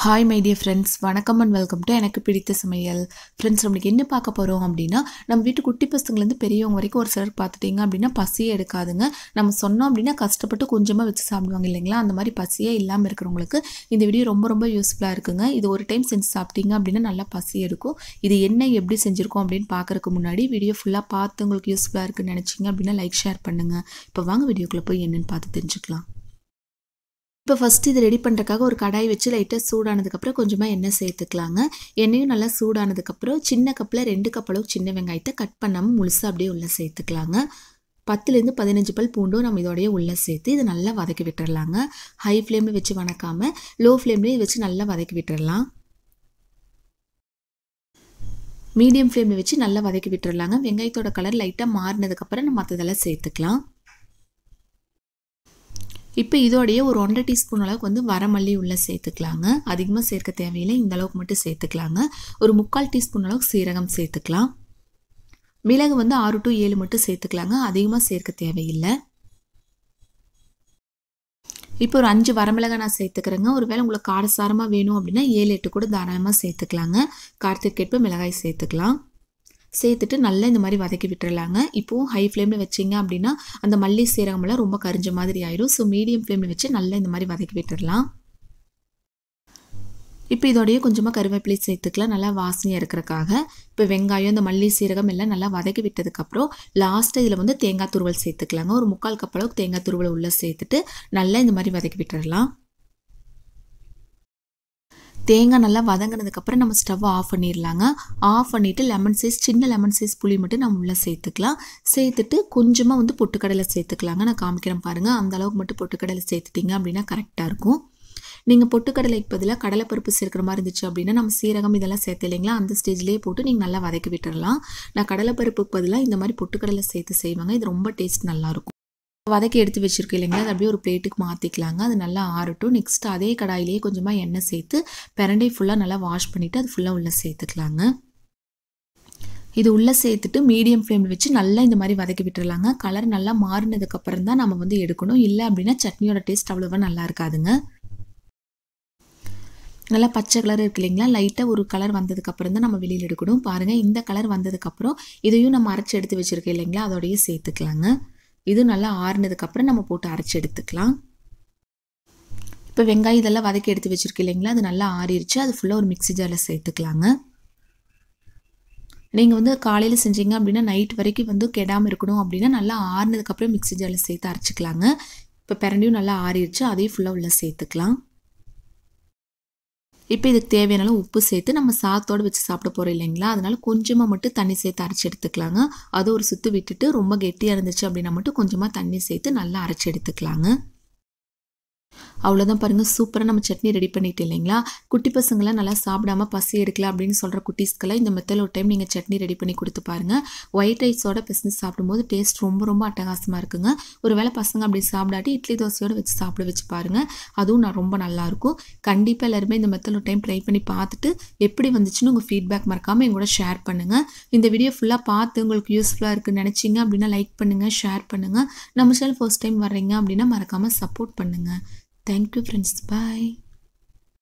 Hi my dear friends வணக்கம் and welcome to எனக்கு பிடித்த சமையல் ஃப்ரெண்ட்ஸ் நம்மளுக்கு என்ன பார்க்க போகிறோம் அப்படின்னா நம்ம வீட்டு குட்டி பசங்கள்லேருந்து பெரியவங்க வரைக்கும் ஒரு சிலர் பார்த்துட்டிங்க அப்படின்னா பசியே எடுக்காதுங்க நம்ம சொன்னோம் அப்படின்னா கஷ்டப்பட்டு கொஞ்சமாக வச்சு சாப்பிடுவாங்க இல்லைங்களா அந்த மாதிரி பசியே இல்லாமல் இருக்கிறவங்களுக்கு இந்த வீடியோ ரொம்ப ரொம்ப யூஸ்ஃபுல்லாக இருக்குங்க இது ஒரு டைம் செஞ்சு சாப்பிட்டீங்க அப்படின்னா நல்லா பசி எடுக்கும் இது என்ன எப்படி செஞ்சுருக்கோம் அப்படின்னு பார்க்கறதுக்கு முன்னாடி வீடியோ ஃபுல்லாக பார்த்து உங்களுக்கு யூஸ்ஃபுல்லாக இருக்குன்னு நினச்சிங்க அப்படின்னா லைக் ஷேர் பண்ணுங்கள் இப்போ வாங்க வீடியோக்குள்ளே போய் என்னென்னு பார்த்து தெரிஞ்சுக்கலாம் இப்போ ஃபஸ்ட்டு இது ரெடி பண்ணுறக்காக ஒரு கடாய் வச்சு லைட்டாக சூடானதுக்கப்புறம் கொஞ்சமாக எண்ணெய் சேர்த்துக்கலாங்க எண்ணெயும் நல்லா சூடானதுக்கப்புறம் சின்ன கப்பில் ரெண்டு கப் அளவுக்கு சின்ன வெங்காயத்தை கட் பண்ணாமல் முழுசாக அப்படியே உள்ளே சேர்த்துக்கலாங்க பத்துலேருந்து பதினஞ்சு பல் பூண்டும் நம்ம இதோடய உள்ளே சேர்த்து இது நல்லா வதக்கி விட்டுறலாங்க ஹை ஃப்ளேமில் வச்சு வணக்காமல் லோ ஃப்ளேம்லேயே வச்சு நல்லா வதக்கி விட்டுறலாம் மீடியம் ஃப்ளேமில் வச்சு நல்லா வதக்கி விட்டுறலாங்க வெங்காயத்தோட கலர் லைட்டாக மாறினதுக்கப்புறம் நம்ம மற்றதெல்லாம் சேர்த்துக்கலாம் இப்போ இதோடைய ஒரு ஒன்றரை டீஸ்பூன் அளவுக்கு வந்து வரமல்லி உள்ளே சேர்த்துக்கலாங்க அதிகமாக சேர்க்க தேவையில்லை இந்த அளவுக்கு மட்டும் சேர்த்துக்கலாங்க ஒரு முக்கால் டீஸ்பூன் அளவுக்கு சீரகம் சேர்த்துக்கலாம் மிளகு வந்து ஆறு டு ஏழு மட்டும் சேர்த்துக்கலாங்க அதிகமாக சேர்க்க தேவையில்லை இப்போ ஒரு அஞ்சு வரமிளகாய் நான் சேர்த்துக்கிறேங்க ஒருவேளை உங்களுக்கு காரசாரமாக வேணும் அப்படின்னா ஏழு எட்டு கூட தாராளமாக சேர்த்துக்கலாங்க காரத்துக்கேற்ப மிளகாய் சேர்த்துக்கலாம் சேர்த்துட்டு நல்லா இந்த மாதிரி வதக்கி விட்டுறலாங்க இப்போது ஹை ஃப்ளேமில் வச்சிங்க அப்படின்னா அந்த மல்லி சீரகமெல்லாம் ரொம்ப கரிஞ்ச மாதிரி ஆயிரும் ஸோ மீடியம் ஃப்ளேமில் வச்சு நல்லா இந்த மாதிரி வதக்கி விட்டுடலாம் இப்போ இதோடய கொஞ்சமாக கருவேப்பிலை சேர்த்துக்கலாம் நல்லா வாசனையாக இருக்கிறக்காக இப்போ வெங்காயம் இந்த மல்லி சீரகம் எல்லாம் நல்லா வதக்கி விட்டதுக்கப்புறம் லாஸ்ட்டு இதில் வந்து தேங்காய் துருவல் சேர்த்துக்கலாங்க ஒரு முக்கால் கப் அளவுக்கு தேங்காய் துருவல் உள்ளே சேர்த்துட்டு நல்லா இந்த மாதிரி வதக்கி விட்டுடலாம் தேங்காய் நல்லா வதங்கினதுக்கப்புறம் நம்ம ஸ்டவ்வை ஆஃப் பண்ணிடலாங்க ஆஃப் பண்ணிவிட்டு லெமன் சைஸ் சின்ன லெமன் சைஸ் புளி மட்டும் நம்ம உள்ளே சேர்த்துக்கலாம் சேர்த்துட்டு கொஞ்சமாக வந்து பொட்டுக்கடலை சேர்த்துக்கலாங்க நான் காமிக்கிறேன் பாருங்கள் அந்த அளவுக்கு மட்டும் பொட்டுக்கடலை சேர்த்துட்டிங்க அப்படின்னா கரெக்டாக இருக்கும் நீங்கள் பொட்டுக்கடலைக்கு பதிலாக கடலைப்பருப்பு சேர்க்குற மாதிரி இருந்துச்சு அப்படின்னா நம்ம சீரகம் இதெல்லாம் சேர்த்து இல்லைங்களா அந்த ஸ்டேஜ்லேயே போட்டு நீங்கள் நல்லா வதக்கி விட்டுடலாம் நான் கடலைப்பருப்புக்கு பதிலாக இந்த மாதிரி பொட்டுக்கடலை சேர்த்து செய்வாங்க இது ரொம்ப டேஸ்ட் நல்லாயிருக்கும் வதக்கி எடுத்து வச்சுருக்கோம் இல்லைங்களா அது அப்படியே ஒரு பிளேட்டுக்கு மாற்றிக்கலாங்க அது நல்லா ஆறட்டும் நெக்ஸ்ட் அதே கடாயிலேயே கொஞ்சமாக எண்ணெய் சேர்த்து பிரண்டை ஃபுல்லாக நல்லா வாஷ் பண்ணிவிட்டு அது ஃபுல்லாக உள்ளே சேர்த்துக்கலாங்க இது உள்ளே சேர்த்துட்டு மீடியம் ஃப்ளேமில் வச்சு நல்லா இந்த மாதிரி வதக்கி விட்டுறலாங்க கலர் நல்லா மாறினதுக்கப்புறம் தான் நம்ம வந்து எடுக்கணும் இல்லை அப்படின்னா சட்னியோட டேஸ்ட் அவ்வளோவா நல்லா இருக்காதுங்க நல்லா பச்சை கலர் இருக்கு இல்லைங்களா லைட்டாக ஒரு கலர் வந்ததுக்கப்புறம் தான் நம்ம வெளியில் எடுக்கணும் பாருங்கள் இந்த கலர் வந்ததுக்கப்புறம் இதையும் நம்ம அரைச்சி எடுத்து வச்சுருக்கோம் இல்லைங்களா அதோடய சேர்த்துக்கலாங்க இது நல்லா ஆறுனதுக்கப்புறம் நம்ம போட்டு அரைச்சி எடுத்துக்கலாம் இப்போ வெங்காயம் இதெல்லாம் வதக்கி எடுத்து வச்சுருக்கோம் இல்லைங்களா அது நல்லா ஆறிடுச்சு அது ஃபுல்லாக ஒரு மிக்சி ஜாரில் சேர்த்துக்கலாங்க நீங்கள் வந்து காலையில் செஞ்சீங்க அப்படின்னா நைட் வரைக்கும் வந்து கெடாமல் இருக்கணும் அப்படின்னா நல்லா ஆறுனதுக்கப்புறம் மிக்சி ஜாரில் சேர்த்து அரைச்சிக்கலாங்க இப்போ பிரண்டியும் நல்லா ஆறிடுச்சு அதையும் ஃபுல்லாக உள்ளே சேர்த்துக்கலாம் இப்போ இதுக்கு தேவையான உப்பு சேர்த்து நம்ம சாத்தோடு வச்சு சாப்பிட போகிறோம் இல்லைங்களா அதனால கொஞ்சமாக மட்டும் தண்ணி சேர்த்து அரைச்சி எடுத்துக்கலாங்க அது ஒரு சுற்று விட்டுட்டு ரொம்ப கெட்டியாக இருந்துச்சு அப்படின்னா மட்டும் கொஞ்சமாக தண்ணி சேர்த்து நல்லா அரைச்சி எடுத்துக்கலாங்க அவ்வளோதான் பாருங்கள் சூப்பராக நம்ம சட்னி ரெடி பண்ணிட்டு இல்லைங்களா குட்டி பசங்களாம் நல்லா சாப்பிடாம பசி எடுக்கல அப்படின்னு சொல்கிற குட்டீஸ்க்கெல்லாம் இந்த மெத்தல் ஒரு டைம் நீங்கள் சட்னி ரெடி பண்ணி கொடுத்து பாருங்கள் ஒயிட் ரைஸோட பிஸ்னஸ் சாப்பிடும்போது டேஸ்ட் ரொம்ப ரொம்ப அட்டகாசமாக இருக்குங்க ஒரு வேளை பசங்க அப்படி சாப்பிடாட்டி இட்லி தோசையோடு வச்சு சாப்பிட வச்சு பாருங்கள் அதுவும் நான் ரொம்ப நல்லாயிருக்கும் கண்டிப்பாக எல்லாருமே இந்த மெத்தல் ஒரு டைம் ட்ரை பண்ணி பார்த்துட்டு எப்படி வந்துச்சுன்னு உங்கள் ஃபீட்பேக் மறக்காமல் எங்களோட ஷேர் பண்ணுங்கள் இந்த வீடியோ ஃபுல்லாக பார்த்து உங்களுக்கு யூஸ்ஃபுல்லாக இருக்குன்னு நினச்சிங்க அப்படின்னா லைக் பண்ணுங்கள் ஷேர் பண்ணுங்கள் நம்ம சேனல் ஃபர்ஸ்ட் டைம் வர்றீங்க அப்படின்னா மறக்காமல் சப்போர்ட் பண்ணுங்கள் Thank you friends. Bye.